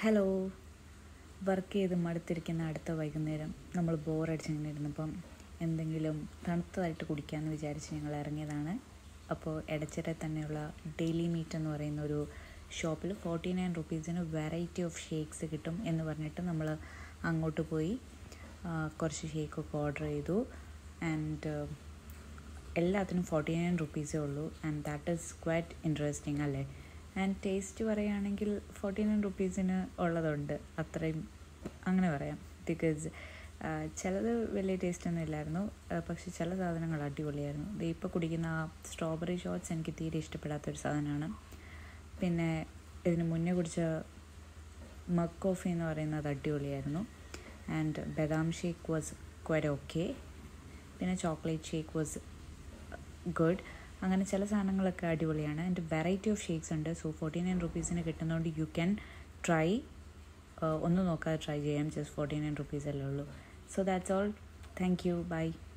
hello work ചെയ്ത് മടുത്തിരിക്കുന്ന അടുത്ത വൈകുന്നേരം നമ്മൾ ബോറടിച്ചിങ്ങനെ ഇരുന്നപ്പം എന്തെങ്കിലും തണുത്തതായിട്ട് കുടിക്കാമെന്ന് വിചാരിച്ച് ഞങ്ങൾ ഇറങ്ങിയതാണ് അപ്പോൾ എടച്ചിറ തന്നെയുള്ള ഡെയിലി മീറ്റ് എന്ന് പറയുന്ന ഒരു ഷോപ്പിൽ ഫോർട്ടി നയൻ റുപ്പീസിന് വെറൈറ്റി ഓഫ് ഷേക്സ് കിട്ടും എന്ന് പറഞ്ഞിട്ട് നമ്മൾ അങ്ങോട്ട് പോയി ആ, കുറച്ച് ഷേക്കൊക്കെ ഓർഡർ ചെയ്തു ആൻഡ് എല്ലാത്തിനും ഫോർട്ടി നയൻ റുപ്പീസേ ഉള്ളൂ and that is quite interesting അല്ലേ ആൻഡ് ടേസ്റ്റ് പറയുകയാണെങ്കിൽ ഫോർട്ടി നയൻ റുപ്പീസിന് ഉള്ളതുണ്ട് അത്രയും അങ്ങനെ പറയാം ബിക്കോസ് ചിലത് വലിയ ടേസ്റ്റ് ഒന്നും ഇല്ലായിരുന്നു ആ, പക്ഷെ ചില സാധനങ്ങൾ അടിപൊളിയായിരുന്നു ദേ ഇപ്പോൾ കുടിക്കുന്ന ആ സ്ട്രോബെറി ഷോട്ട്സ് എനിക്ക് തീരെ ഇഷ്ടപ്പെടാത്തൊരു സാധനമാണ് പിന്നെ ഇതിന് മുന്നേ കുടിച്ച മഗ് കോഫി എന്ന് പറയുന്നത് അടിപൊളിയായിരുന്നു ആൻഡ് ബദാം ഷേക്ക് വാസ് ക്വറ്റ് ഓക്കെ പിന്നെ ചോക്ലേറ്റ് ഷേക്ക് വാസ് ഗുഡ് അങ്ങനെ ചില സാധനങ്ങളൊക്കെ അടിപൊളിയാണ് ആൻഡ് വെറൈറ്റി ഓഫ് ഷേക്സ് ഉണ്ട് സോ ഫോർട്ടി നയൻ റുപ്പീസിന് കിട്ടുന്നതുകൊണ്ട് യു ക്യാൻ ട്രൈ ഒന്നും നോക്കാതെ ട്രൈ ചെയ്യാം ജസ്റ്റ് ഫോർട്ടി നയൻ റുപ്പീസ് അല്ലേ ഉള്ളൂ so that's all thank you by